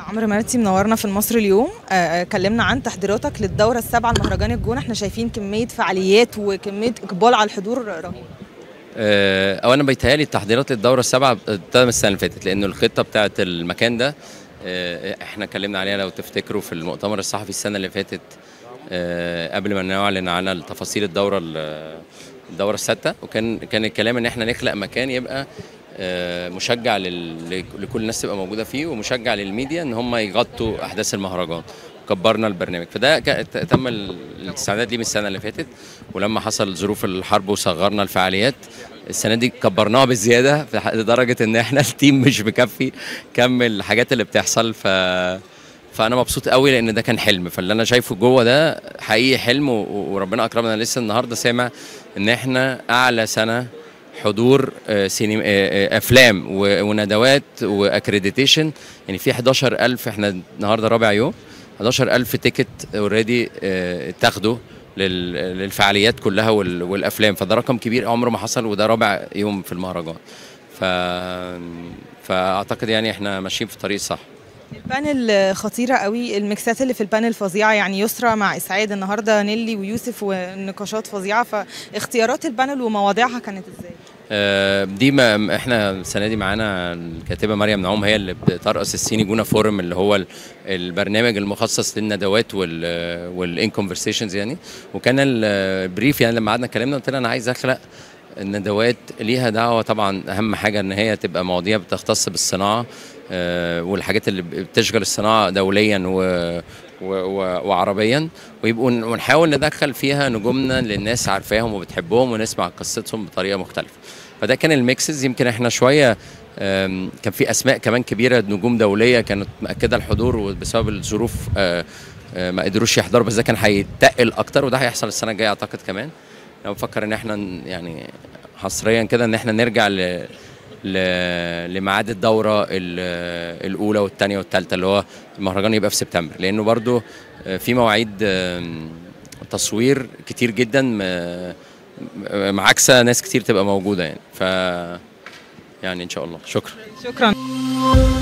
عمرو مرتي منورنا في مصر اليوم آه، آه، كلمنا عن تحضيراتك للدوره السابعه لمهرجان الجونه احنا شايفين كميه فعاليات وكميه اقبال على الحضور رهيب آه، اولا بيتهيألي التحضيرات للدوره السابعه ابتدت من السنه اللي فاتت لانه الخطه بتاعه المكان ده آه، احنا اتكلمنا عليها لو تفتكروا في المؤتمر الصحفي السنه اللي فاتت آه، قبل ما نعلن على تفاصيل الدوره ال- الدوره السادسه وكان كان الكلام ان احنا نخلق مكان يبقى آه، مشجع لل- لكل الناس تبقى موجوده فيه ومشجع للميديا ان هم يغطوا احداث المهرجان كبرنا البرنامج فده كا- ت- تم ال- الاستعداد ليه من السنه اللي فاتت ولما حصل ظروف الحرب وصغرنا الفعاليات السنه دي كبرناها بزياده في ح- لدرجه ان احنا التيم مش مكفي كم الحاجات اللي بتحصل ف فانا مبسوط قوي لان ده كان حلم فاللي انا شايفه جوه ده حقيقي حلم و- وربنا اكرمنا لسه النهارده سامع ان احنا اعلى سنه حضور آه، سينما آه، آه، افلام و- وندوات واكريديتيشن يعني في 11000 احنا النهارده رابع يوم 11000 تيكت اوريدي اتاخدوا لل- للفعاليات كلها وال- والافلام فده رقم كبير عمره ما حصل وده رابع يوم في المهرجان ف فاعتقد يعني احنا ماشيين في الطريق الصح البانل خطيره قوي الميكسات اللي في البانل فظيعه يعني يسرى مع اسعاد النهارده نيلي ويوسف ونقاشات فظيعه فاختيارات البانل ومواضيعها كانت ازاي آه، دي ما احنا السنه دي معانا الكاتبه مريم نعوم هي اللي بترأس السيني جونا فورم اللي هو ال- البرنامج المخصص للندوات وال والان كونفرسيشنز يعني وكان البريف يعني لما قعدنا اتكلمنا قلت لها انا عايز اخلق الندوات ليها دعوه طبعا اهم حاجه ان هي تبقى مواضيع بتختص بالصناعه آه، والحاجات اللي بتشغل الصناعه دوليا و و و وعربيا ويبقوا ونحاول ندخل فيها نجومنا للناس عارفاهم وبتحبهم ونسمع قصتهم بطريقه مختلفه فده كان الميكسز يمكن احنا شويه آم، كان في اسماء كمان كبيره نجوم دوليه كانت مأكده الحضور وبسبب الظروف آه، آه، ما قدروش يحضروا بس ده كان هيتقل اكتر وده هيحصل السنه الجايه اعتقد كمان انا بفكر ان احنا ن- يعني حصريا كده ان احنا نرجع ل ل- لميعاد الدوره ال- الاولى والثانيه والثالثه اللي هو المهرجان يبقى في سبتمبر لانه برضو آه، في مواعيد آم، تصوير كتير جدا م- م- معاكسه ناس كتير تبقى موجوده يعني ف يعني ان شاء الله شكرا شكرا